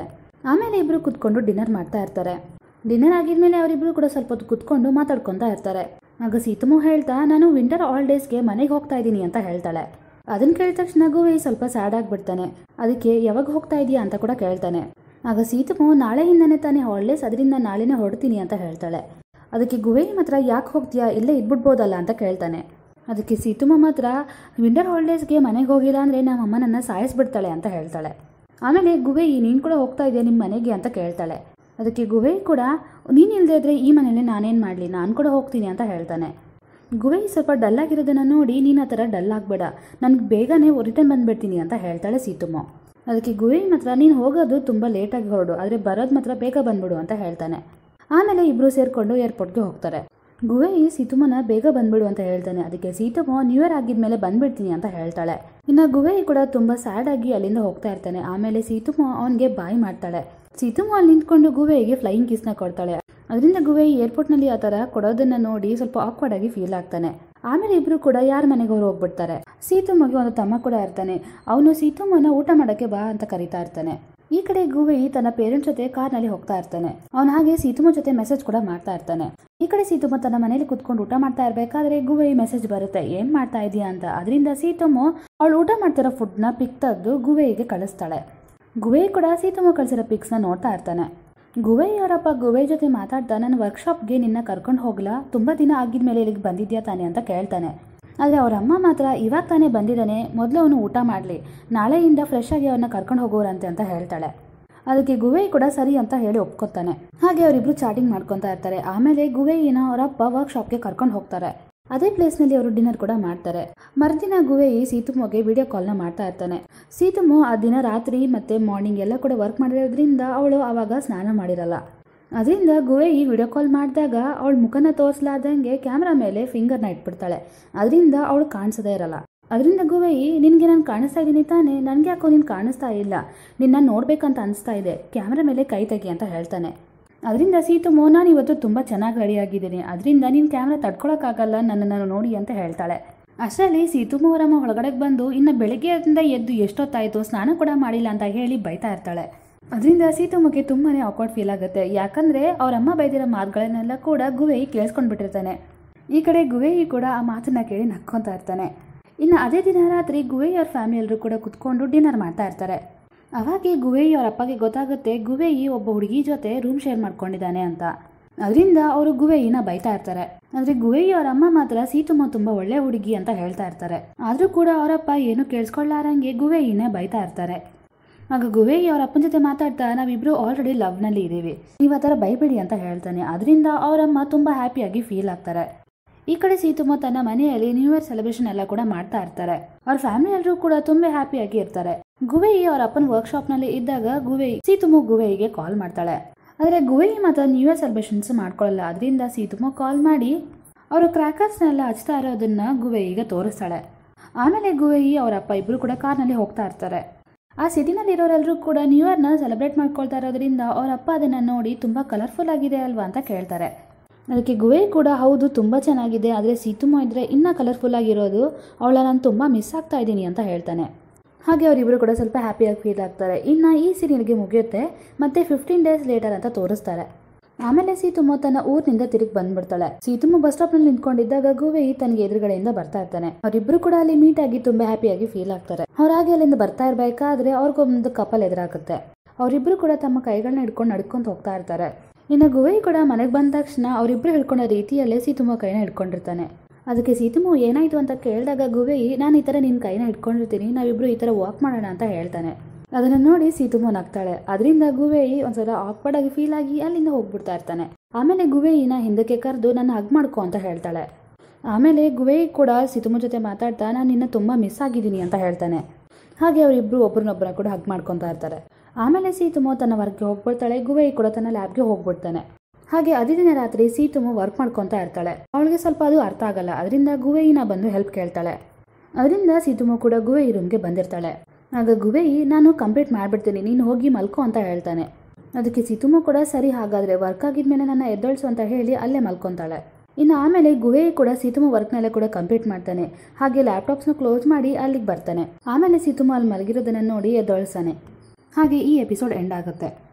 ಆಮೇಲೆ ಇಬ್ಬರು ಕುತ್ಕೊಂಡು ಡಿನ್ನರ್ ಮಾಡ್ತಾ ಇರ್ತಾರೆ ಡಿನ್ನರ್ ಆಗಿದ್ಮೇಲೆ ಅವರಿಬ್ರು ಕೂಡ ಸ್ವಲ್ಪ ಹೊತ್ತು ಕುತ್ಕೊಂಡು ಮಾತಾಡ್ಕೊತಾ ಇರ್ತಾರೆ ಆಗ ಸೀತಮ್ಮ ಹೇಳ್ತಾ ನಾನು ವಿಂಟರ್ ಹಾಲಿಡೇಸ್ಗೆ ಮನೆಗೆ ಹೋಗ್ತಾ ಇದ್ದೀನಿ ಅಂತ ಹೇಳ್ತಾಳೆ ಅದನ್ನ ಕೇಳಿದ ತಕ್ಷಣ ಗುವೆ ಸ್ವಲ್ಪ ಸ್ಯಾಡ್ ಆಗಿಬಿಡ್ತಾನೆ ಅದಕ್ಕೆ ಯಾವಾಗ ಹೋಗ್ತಾ ಇದೀಯಾ ಅಂತ ಕೂಡ ಕೇಳ್ತಾನೆ ಆಗ ಸೀತಮ್ಮ ನಾಳೆಯಿಂದನೇ ತಾನೇ ಹಾಲಿಡೇಸ್ ಅದರಿಂದ ನಾಳೆನೇ ಹೊರಡ್ತೀನಿ ಅಂತ ಹೇಳ್ತಾಳೆ ಅದಕ್ಕೆ ಗುವೆ ಮಾತ್ರ ಯಾಕೆ ಹೋಗ್ತೀಯಾ ಇಲ್ಲೇ ಇದ್ಬಿಡ್ಬೋದಲ್ಲ ಅಂತ ಕೇಳ್ತಾನೆ ಅದಕ್ಕೆ ಸೀತಮ್ಮ ಮಾತ್ರ ವಿಂಟರ್ ಹಾಲಿಡೇಸ್ಗೆ ಮನೆಗೆ ಹೋಗಿಲ್ಲ ಅಂದರೆ ನಮ್ಮ ಅಮ್ಮ ನನ್ನ ಸಾಯಿಸ್ಬಿಡ್ತಾಳೆ ಅಂತ ಹೇಳ್ತಾಳೆ ಆಮೇಲೆ ಗುವೆ ನೀನು ಕೂಡ ಹೋಗ್ತಾ ಇದೆಯಾ ನಿಮ್ಮ ಮನೆಗೆ ಅಂತ ಕೇಳ್ತಾಳೆ ಅದಕ್ಕೆ ಗುವೆ ಕೂಡ ನೀನು ಇಲ್ಲದೆ ಇದ್ರೆ ಈ ಮನೇಲಿ ನಾನೇನು ಮಾಡಲಿ ನಾನು ಕೂಡ ಹೋಗ್ತೀನಿ ಅಂತ ಹೇಳ್ತಾನೆ ಗುವೆ ಸ್ವಲ್ಪ ಡಲ್ ಆಗಿರೋದನ್ನ ನೋಡಿ ನೀನು ಆ ಥರ ಡಲ್ ಆಗಬೇಡ ನನಗೆ ಬೇಗನೆ ರಿಟರ್ನ್ ಬಂದ್ಬಿಡ್ತೀನಿ ಅಂತ ಹೇಳ್ತಾಳೆ ಸೀತಮ್ಮ ಅದಕ್ಕೆ ಗುವೆ ಮಾತ್ರ ನೀನು ಹೋಗೋದು ತುಂಬ ಲೇಟಾಗಿ ಹೊರಡು ಆದರೆ ಬರೋದು ಮಾತ್ರ ಬೇಗ ಬಂದ್ಬಿಡು ಅಂತ ಹೇಳ್ತಾನೆ ಆಮೇಲೆ ಇಬ್ಬರು ಸೇರಿಕೊಂಡು ಏರ್ಪೋರ್ಟ್ಗೆ ಹೋಗ್ತಾರೆ ಗುವೆ ಸೀತಮ್ಮನ ಬೇಗ ಬಂದ್ಬಿಡು ಅಂತ ಹೇಳ್ತಾನೆ ಅದಕ್ಕೆ ಸೀತಮ್ಮ ನ್ಯೂ ಇಯರ್ ಆಗಿದ್ಮೇಲೆ ಬಂದ್ಬಿಡ್ತೀನಿ ಅಂತ ಹೇಳ್ತಾಳೆ ಇನ್ನು ಗುವೆ ಕೂಡ ತುಂಬ ಸ್ಯಾಡ್ ಆಗಿ ಅಲ್ಲಿಂದ ಹೋಗ್ತಾ ಇರ್ತಾನೆ ಆಮೇಲೆ ಸೀತಮ್ಮ ಅವನಿಗೆ ಬಾಯ್ ಮಾಡ್ತಾಳೆ ಸೀತಮ್ಮ ಅಲ್ಲಿ ನಿಂತ್ಕೊಂಡು ಗುವೆಗೆ ಫ್ಲೈಯಿಂಗ್ ಕಿಸ್ನ ಕೊಡ್ತಾಳೆ ಅದರಿಂದ ಗುವೆ ಏರ್ಪೋರ್ಟ್ನಲ್ಲಿ ಆ ಥರ ಕೊಡೋದನ್ನ ನೋಡಿ ಸ್ವಲ್ಪ ಆಕ್ವರ್ಡ್ ಆಗಿ ಫೀಲ್ ಆಗ್ತಾನೆ ಆಮೇಲೆ ಇಬ್ರು ಕೂಡ ಯಾರ ಮನೆಗೆ ಅವ್ರು ಹೋಗ್ಬಿಡ್ತಾರೆ ಸೀತಮ್ಮಗೆ ಒಂದು ತಮ್ಮ ಕೂಡ ಇರ್ತಾನೆ ಅವನು ಸೀತಮ್ಮನ ಊಟ ಮಾಡೋಕ್ಕೆ ಬಾ ಅಂತ ಕರಿತಾ ಇರ್ತಾನೆ ಈ ಕಡೆ ಗುವೆ ತನ್ನ ಪೇರೆಂಟ್ಸ್ ಜೊತೆ ಕಾರ್ನಲ್ಲಿ ಹೋಗ್ತಾ ಇರ್ತಾನೆ ಅವನು ಹಾಗೆ ಸೀತಮ್ಮ ಜೊತೆ ಮೆಸೇಜ್ ಕೂಡ ಮಾಡ್ತಾ ಇರ್ತಾನೆ ಈ ಕಡೆ ಸೀತಮ್ಮ ತನ್ನ ಮನೇಲಿ ಕುತ್ಕೊಂಡು ಊಟ ಮಾಡ್ತಾ ಇರ್ಬೇಕಾದ್ರೆ ಗುವೆ ಮೆಸೇಜ್ ಬರುತ್ತೆ ಏನ್ ಮಾಡ್ತಾ ಇದೀಯಾ ಅಂತ ಅದರಿಂದ ಸೀತಮ್ಮ ಅವಳು ಊಟ ಮಾಡ್ತಿರೋ ಫುಡ್ನ ಪಿಕ್ ತೆಗೆದು ಗುವೆಗೆ ಕಳಿಸ್ತಾಳೆ ಗುವೆ ಕೂಡ ಸೀತಮ್ಮ ಕಳಿಸಿರೋ ಪಿಕ್ಸ್ನ ನೋಡ್ತಾ ಇರ್ತಾನೆ ಗುವೆ ಅವರಪ್ಪ ಗುವೆ ಜೊತೆ ಮಾತಾಡ್ತಾ ನನ್ನ ವರ್ಕ್ಶಾಪ್ಗೆ ನಿನ್ನ ಕರ್ಕೊಂಡು ಹೋಗ್ಲಾ ತುಂಬ ದಿನ ಆಗಿದ್ಮೇಲೆ ಇಲ್ಲಿಗೆ ಬಂದಿದ್ಯಾ ತಾನೆ ಅಂತ ಕೇಳ್ತಾನೆ ಆದರೆ ಅವ್ರ ಅಮ್ಮ ಮಾತ್ರ ಇವಾಗ ತಾನೇ ಬಂದಿದ್ದಾನೆ ಮೊದಲು ಅವನು ಊಟ ಮಾಡಲಿ ನಾಳೆಯಿಂದ ಫ್ರೆಶ್ ಆಗಿ ಅವನ್ನ ಕರ್ಕೊಂಡು ಹೋಗೋರಂತೆ ಅಂತ ಹೇಳ್ತಾಳೆ ಅದಕ್ಕೆ ಗುವೆ ಕೂಡ ಸರಿ ಅಂತ ಹೇಳಿ ಒಪ್ಕೊತಾನೆ ಹಾಗೆ ಅವರಿಬ್ರು ಚಾಟಿಂಗ್ ಮಾಡ್ಕೊತಾ ಇರ್ತಾರೆ ಆಮೇಲೆ ಗುವೆಯಿನ ಅವರಪ್ಪ ವರ್ಕ್ಶಾಪ್ಗೆ ಕರ್ಕೊಂಡು ಹೋಗ್ತಾರೆ ಅದೇ ಪ್ಲೇಸ್ನಲ್ಲಿ ಅವರು ಡಿನ್ನರ್ ಕೂಡ ಮಾಡ್ತಾರೆ ಮರುದಿನ ಗುವೆಯಿ ಸೀತುಮ್ಮಗೆ ವಿಡಿಯೋ ಕಾಲ್ನ ಮಾಡ್ತಾ ಇರ್ತಾನೆ ಸೀತುಮು ಆ ದಿನ ರಾತ್ರಿ ಮತ್ತೆ ಮಾರ್ನಿಂಗ್ ಎಲ್ಲ ಕೂಡ ವರ್ಕ್ ಮಾಡಿರೋದ್ರಿಂದ ಅವಳು ಆವಾಗ ಸ್ನಾನ ಮಾಡಿರಲ್ಲ ಅದರಿಂದ ಗುವೆಯಿ ವಿಡಿಯೋ ಕಾಲ್ ಮಾಡಿದಾಗ ಅವಳ ಮುಖನ ತೋರಿಸ್ಲಾರ್ದಂಗೆ ಕ್ಯಾಮ್ರಾ ಮೇಲೆ ಫಿಂಗರ್ನ ಇಟ್ಬಿಡ್ತಾಳೆ ಅದರಿಂದ ಅವಳು ಕಾಣಿಸದೇ ಇರಲ್ಲ ಅದರಿಂದ ಗುವೆಯಿ ನಿನಗೆ ನಾನು ಕಾಣಿಸ್ತಾ ಇದ್ದೀನಿ ತಾನೇ ನನಗೆ ಯಾಕೋ ನೀನು ಕಾಣಿಸ್ತಾ ಇಲ್ಲ ನಿನ್ನ ನೋಡ್ಬೇಕಂತ ಅನಿಸ್ತಾ ಇದೆ ಕ್ಯಾಮ್ರಾ ಮೇಲೆ ಕೈ ತೆಗಿ ಅಂತ ಹೇಳ್ತಾನೆ ಅದರಿಂದ ಸೀತುಮೋ ನಾನು ಇವತ್ತು ತುಂಬ ಚೆನ್ನಾಗಿ ರೆಡಿಯಾಗಿದ್ದೀನಿ ಅದರಿಂದ ನೀನು ಕ್ಯಾಮ್ರಾ ತಡ್ಕೊಳಕ್ಕಾಗಲ್ಲ ನನ್ನನ್ನು ನೋಡಿ ಅಂತ ಹೇಳ್ತಾಳೆ ಅಷ್ಟರಲ್ಲಿ ಸೀತುಮ ಅವರಮ್ಮ ಒಳಗಡೆಗೆ ಬಂದು ಇನ್ನು ಬೆಳಗ್ಗೆಯಿಂದ ಎದ್ದು ಎಷ್ಟೊತ್ತಾಯಿತು ಸ್ನಾನ ಕೂಡ ಮಾಡಿಲ್ಲ ಅಂತ ಹೇಳಿ ಬೈತಾ ಇರ್ತಾಳೆ ಅದರಿಂದ ಸೀತಮ್ಮಗೆ ತುಂಬಾನೇ ಆಕ್ವರ್ಡ್ ಫೀಲ್ ಆಗುತ್ತೆ ಯಾಕಂದ್ರೆ ಅವರಮ್ಮ ಬೈದಿರೋ ಮಾತುಗಳನ್ನೆಲ್ಲ ಕೂಡ ಗುವೆಯಿ ಕೇಳಿಸ್ಕೊಂಡ್ಬಿಟ್ಟಿರ್ತಾನೆ ಈ ಕಡೆ ಗುವೆಯಿ ಕೂಡ ಆ ಮಾತನ್ನ ಕೇಳಿ ನಕ್ಕೊಂತಾ ಇರ್ತಾನೆ ಇನ್ನು ಅದೇ ದಿನ ರಾತ್ರಿ ಗುವೆಯಿ ಅವ್ರ ಫ್ಯಾಮಿಲಿ ಎಲ್ಲರೂ ಕೂಡ ಕುತ್ಕೊಂಡು ಡಿನ್ನರ್ ಮಾಡ್ತಾ ಇರ್ತಾರೆ ಅವಾಗೆ ಗುವೆಯಿ ಅವ್ರ ಅಪ್ಪಗೆ ಗೊತ್ತಾಗುತ್ತೆ ಗುವೆಯಿ ಒಬ್ಬ ಹುಡುಗಿ ಜೊತೆ ರೂಮ್ ಶೇರ್ ಮಾಡ್ಕೊಂಡಿದ್ದಾನೆ ಅಂತ ಅದರಿಂದ ಅವರು ಗುವೆಯಿನ ಬೈತಾ ಇರ್ತಾರೆ ಆದ್ರೆ ಗುವೆಯಿ ಅವ್ರ ಅಮ್ಮ ಮಾತ್ರ ಸೀತಮ್ಮ ತುಂಬಾ ಒಳ್ಳೆ ಹುಡುಗಿ ಅಂತ ಹೇಳ್ತಾ ಇರ್ತಾರೆ ಆದ್ರೂ ಕೂಡ ಅವರಪ್ಪ ಏನು ಕೇಳಿಸ್ಕೊಳ್ಳಾರಂಗೆ ಗುವೆಯಿನೇ ಬೈತಾ ಇರ್ತಾರೆ ಆಗ ಗುವೇಯಿ ಅವ್ರ ಅಪ್ಪನ ಜೊತೆ ಮಾತಾಡ್ತಾ ನಾವಿಬ್ರು ಆಲ್ರೆಡಿ ಲವ್ನಲ್ಲಿ ಇದ್ದೀವಿ ನೀವು ಆ ಥರ ಬೈಬೇಡಿ ಅಂತ ಹೇಳ್ತಾನೆ ಅದರಿಂದ ಅವರಮ್ಮ ತುಂಬ ಹ್ಯಾಪಿಯಾಗಿ ಫೀಲ್ ಆಗ್ತಾರೆ ಈ ಕಡೆ ಸೀತಮ್ಮ ತನ್ನ ಮನೆಯಲ್ಲಿ ನ್ಯೂ ಇಯರ್ ಸೆಲೆಬ್ರೇಷನ್ ಎಲ್ಲ ಕೂಡ ಮಾಡ್ತಾ ಇರ್ತಾರೆ ಅವ್ರ ಫ್ಯಾಮಿಲಿ ಎಲ್ಲರೂ ಕೂಡ ತುಂಬಾ ಹ್ಯಾಪಿಯಾಗಿ ಇರ್ತಾರೆ ಗುವೇಯಿ ಅವ್ರ ಅಪ್ಪನ ವರ್ಕ್ಶಾಪ್ನಲ್ಲಿ ಇದ್ದಾಗ ಗುವೇಯಿ ಸೀತಮ್ಮ ಗುವೇಯಿಗೆ ಕಾಲ್ ಮಾಡ್ತಾಳೆ ಆದರೆ ಗುವೇಯಿ ಮಾತ್ರ ನ್ಯೂ ಇಯರ್ ಸೆಲೆಬ್ರೇಷನ್ಸ್ ಮಾಡ್ಕೊಳ್ಳಲ್ಲ ಅದರಿಂದ ಸೀತಮ್ಮ ಕಾಲ್ ಮಾಡಿ ಅವರು ಕ್ರ್ಯಾಕರ್ಸ್ನೆಲ್ಲ ಹಚ್ತಾ ಇರೋದನ್ನ ಗುವೇಯಿಗೆ ತೋರಿಸ್ತಾಳೆ ಆಮೇಲೆ ಗುವೇಯಿ ಅವರ ಅಪ್ಪ ಇಬ್ರು ಕೂಡ ಕಾರ್ನಲ್ಲಿ ಹೋಗ್ತಾ ಇರ್ತಾರೆ ಆ ಸಿಟಿನಲ್ಲಿ ಇರೋರೆಲ್ಲರೂ ಕೂಡ ನ್ಯೂ ಇಯರ್ನ ಸೆಲೆಬ್ರೇಟ್ ಮಾಡ್ಕೊಳ್ತಾ ಇರೋದ್ರಿಂದ ಅವ್ರ ಅಪ್ಪ ಅದನ್ನ ನೋಡಿ ತುಂಬಾ ಕಲರ್ಫುಲ್ ಆಗಿದೆ ಅಲ್ವಾ ಅಂತ ಕೇಳ್ತಾರೆ ಅದಕ್ಕೆ ಗುವೆ ಕೂಡ ಹೌದು ತುಂಬ ಚೆನ್ನಾಗಿದೆ ಆದರೆ ಸೀತುಮ ಇದ್ರೆ ಇನ್ನೂ ಕಲರ್ಫುಲ್ ಆಗಿರೋದು ಅವಳ ನಾನು ತುಂಬ ಮಿಸ್ ಆಗ್ತಾ ಇದ್ದೀನಿ ಅಂತ ಹೇಳ್ತಾನೆ ಹಾಗೆ ಅವರಿಬ್ಬರು ಕೂಡ ಸ್ವಲ್ಪ ಹ್ಯಾಪಿಯಾಗಿ ಫೀಲ್ ಆಗ್ತಾರೆ ಇನ್ನು ಈ ಸೀರಿಯಲ್ಗೆ ಮುಗಿಯುತ್ತೆ ಮತ್ತೆ ಫಿಫ್ಟೀನ್ ಡೇಸ್ ಲೇಟರ್ ಅಂತ ತೋರಿಸ್ತಾರೆ ಆಮೇಲೆ ಸೀತುಮ್ಮ ತನ್ನ ಊರಿನಿಂದ ತಿರುಗಿ ಬಂದ್ಬಿಡ್ತಾಳೆ ಸೀತುಮ್ಮ ಬಸ್ ಸ್ಟಾಪ್ ನಲ್ಲಿ ನಿಂತ್ಕೊಂಡಿದ್ದಾಗ ಗುವೆ ತನಗೆ ಎದುರುಗಡೆಯಿಂದ ಬರ್ತಾ ಇರ್ತಾನೆ ಅವರಿಬ್ರು ಕೂಡ ಅಲ್ಲಿ ಮೀಟ್ ಆಗಿ ತುಂಬಾ ಹ್ಯಾಪಿಯಾಗಿ ಫೀಲ್ ಆಗ್ತಾರೆ ಅವ್ರು ಹಾಗೆ ಅಲ್ಲಿಂದ ಬರ್ತಾ ಇರ್ಬೇಕಾದ್ರೆ ಅವ್ರಿಗೊಂದು ಕಪಲ್ ಎದುರಾಗುತ್ತೆ ಅವರಿಬ್ರು ಕೂಡ ತಮ್ಮ ಕೈಗಳನ್ನ ಹಿಡ್ಕೊಂಡು ನಡ್ಕೊಂತ ಹೋಗ್ತಾ ಇರ್ತಾರೆ ಇನ್ನು ಗುವೆ ಕೂಡ ಮನೆಗೆ ಬಂದ ತಕ್ಷಣ ಅವರಿಬ್ರು ಹಿಡ್ಕೊಂಡ ರೀತಿಯಲ್ಲೇ ಸೀತುಮ್ಮ ಕೈನ ಹಿಡ್ಕೊಂಡಿರ್ತಾನೆ ಅದಕ್ಕೆ ಸೀತುಮ್ಮ ಏನಾಯ್ತು ಅಂತ ಕೇಳಿದಾಗ ಗುವೆಯಿ ನಾನು ಈ ಥರ ನಿನ್ನ ಕೈನ ಹಿಡ್ಕೊಂಡಿರ್ತೀನಿ ನಾವಿಬ್ರು ಈ ಥರ ವಾಕ್ ಮಾಡೋಣ ಅಂತ ಹೇಳ್ತಾನೆ ಅದನ್ನ ನೋಡಿ ಸೀತುಮ್ಮ ನಗ್ತಾಳೆ ಅದರಿಂದ ಗುವೇಯಿ ಒಂದ್ಸಲ ಆಕ್ವರ್ಡ್ ಆಗಿ ಫೀಲ್ ಆಗಿ ಅಲ್ಲಿಂದ ಹೋಗ್ಬಿಡ್ತಾ ಇರ್ತಾನೆ ಆಮೇಲೆ ಗುವೇಯಿನ ಹಿಂದಕ್ಕೆ ಕರೆದು ನನ್ನ ಹಗ್ ಮಾಡ್ಕೊ ಅಂತ ಹೇಳ್ತಾಳೆ ಆಮೇಲೆ ಗುವೇಯಿ ಕೂಡ ಸೀತುಮ್ಮ ಜೊತೆ ಮಾತಾಡ್ತಾ ನಾನು ನಿನ್ನ ತುಂಬಾ ಮಿಸ್ ಆಗಿದ್ದೀನಿ ಅಂತ ಹೇಳ್ತಾನೆ ಹಾಗೆ ಅವರಿಬ್ರು ಒಬ್ರನ್ನೊಬ್ಬರ ಕೂಡ ಹಗ್ ಮಾಡ್ಕೊತಾ ಇರ್ತಾರೆ ಆಮೇಲೆ ಸೀತುಮ್ಮ ತನ್ನ ವರ್ಕ್ಗೆ ಹೋಗ್ಬಿಡ್ತಾಳೆ ಗುವೇಯಿ ಕೂಡ ತನ್ನ ಲ್ಯಾಬ್ಗೆ ಹೋಗ್ಬಿಡ್ತಾನೆ ಹಾಗೆ ಅದೇ ದಿನ ರಾತ್ರಿ ಸೀತುಮ್ಮ ವರ್ಕ್ ಮಾಡ್ಕೊತಾ ಇರ್ತಾಳೆ ಅವಳಿಗೆ ಸ್ವಲ್ಪ ಅದು ಅರ್ಥ ಆಗಲ್ಲ ಅದರಿಂದ ಗುವೇಯಿನ ಬಂದು ಹೆಲ್ಪ್ ಕೇಳ್ತಾಳೆ ಅದರಿಂದ ಸೀತುಮ್ಮ ಕೂಡ ಗುವೇಯಿ ರೂಮ್ಗೆ ಬಂದಿರ್ತಾಳೆ ಆಗ ಗುವೇಯಿ ನಾನು ಕಂಪ್ಲೀಟ್ ಮಾಡಿಬಿಡ್ತೀನಿ ನೀನು ಹೋಗಿ ಮಲ್ಕೋ ಅಂತ ಹೇಳ್ತಾನೆ ಅದಕ್ಕೆ ಸೀತುಮ್ಮ ಕೂಡ ಸರಿ ಹಾಗಾದ್ರೆ ವರ್ಕ್ ಆಗಿದ್ಮೇಲೆ ನನ್ನ ಎದ್ದೊಳ್ಸು ಅಂತ ಹೇಳಿ ಅಲ್ಲೇ ಮಲ್ಕೊಂತಾಳೆ ಇನ್ನು ಆಮೇಲೆ ಗುವೇಯಿ ಕೂಡ ಸೀತುಮ್ಮ ವರ್ಕ್ನೆಲ್ಲ ಕೂಡ ಕಂಪ್ಲೀಟ್ ಮಾಡ್ತಾನೆ ಹಾಗೆ ಲ್ಯಾಪ್ಟಾಪ್ಸ್ನ ಕ್ಲೋಸ್ ಮಾಡಿ ಅಲ್ಲಿಗೆ ಬರ್ತಾನೆ ಆಮೇಲೆ ಸೀತುಮ್ಮ ಅಲ್ಲಿ ಮಲಗಿರೋದನ್ನ ನೋಡಿ ಎದ್ದೊಳ್ಸಾನೆ ಹಾಗೆ ಈ ಎಪಿಸೋಡ್ ಎಂಡ್ ಆಗುತ್ತೆ